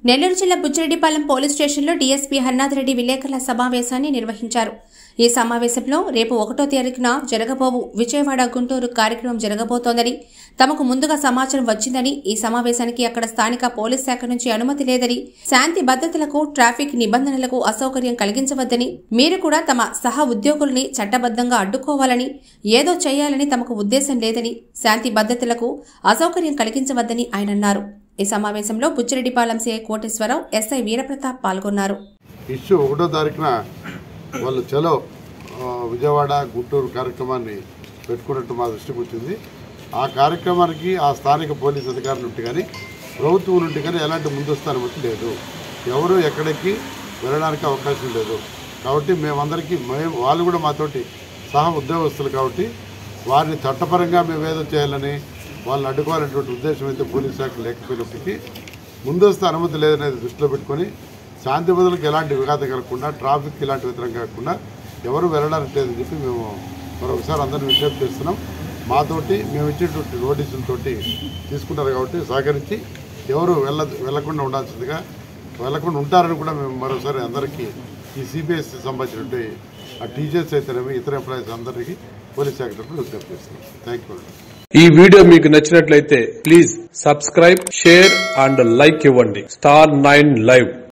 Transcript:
నెల్లూరు జిల్లా బుచ్చిరెడ్డిపాలెం పోలీస్ స్టేషన్లో డీఎస్పీ హర్నాథ్ రెడ్డి విలేకరుల సమావేశాన్ని నిర్వహించారు ఈ సమావేశంలో రేపు ఒకటో తారీఖున జరగబోవు విజయవాడ గుంటూరు కార్యక్రమం జరగబోతోందని తమకు ముందుగా సమాచారం వచ్చిందని ఈ సమావేశానికి అక్కడ స్థానిక పోలీస్ శాఖ నుంచి అనుమతి లేదని శాంతి భద్రతలకు ట్రాఫిక్ నిబంధనలకు అసౌకర్యం కలిగించవద్దని మీరు కూడా తమ సహ ఉద్యోగుల్ని చట్టబద్ధంగా అడ్డుకోవాలని ఏదో చేయాలని తమకు ఉద్దేశం లేదని శాంతి భద్రతలకు అసౌకర్యం కలిగించవద్దని ఆయన అన్నారు ఈ సమావేశంలో బుచ్చిరెడ్డిపాలెం సీఐ కోటేశ్వరరావు ఎస్ఐ వీరప్రతాప్ పాల్గొన్నారు ఇష్యూ ఒకటో తారీఖున వాళ్ళు చలో ఆ, విజయవాడ గుంటూరు కార్యక్రమాన్ని పెట్టుకున్నట్టు మా దృష్టికి వచ్చింది ఆ కార్యక్రమానికి ఆ స్థానిక పోలీస్ అధికారుల నుండి కానీ ప్రభుత్వం నుండి కానీ ఎలాంటి ముందస్తు అనుమతి లేదు ఎవరు ఎక్కడికి వెళ్ళడానికి అవకాశం లేదు కాబట్టి మేమందరికీ మేము వాళ్ళు కూడా మాతోటి సహా ఉద్యోగస్తులు కాబట్టి వారిని చట్టపరంగా మేము ఏదో చేయాలని వాళ్ళని అడ్డుకోవాలనేటువంటి ఉద్దేశం అయితే పోలీస్ శాఖ లేకపోయినప్పటికీ ముందస్తు అనుమతి లేదనేది దృష్టిలో పెట్టుకొని శాంతి భద్రతలకు ఎలాంటి విఘాతం కలగకుండా ట్రాఫిక్ ఇలాంటి వ్యతిరేకం కాకుండా ఎవరు వెళ్ళడానికి లేదని చెప్పి మేము మరొకసారి అందరిని విజ్ఞప్తి చేస్తున్నాం మాతోటి మేము ఇచ్చేటువంటి నోటీసులతోటి తీసుకుంటారు కాబట్టి సహకరించి ఎవరు వెళ్ళ వెళ్లకుండా ఉండాల్సిందిగా వెళ్లకుండా ఉంటారని కూడా మేము మరోసారి అందరికీ ఈ సిబిఎస్సి సంబంధించినటువంటి ఆ టీచర్స్ అయితేనేమి ఇతర ఎంప్లాయీస్ అందరికీ పోలీస్ శాఖ తరఫున విజ్ఞప్తి చేస్తున్నాం థ్యాంక్ యూ ఈ వీడియో మీకు నచ్చినట్లయితే please subscribe share and like ఇవ్వండి స్టార్ నైన్ లైవ్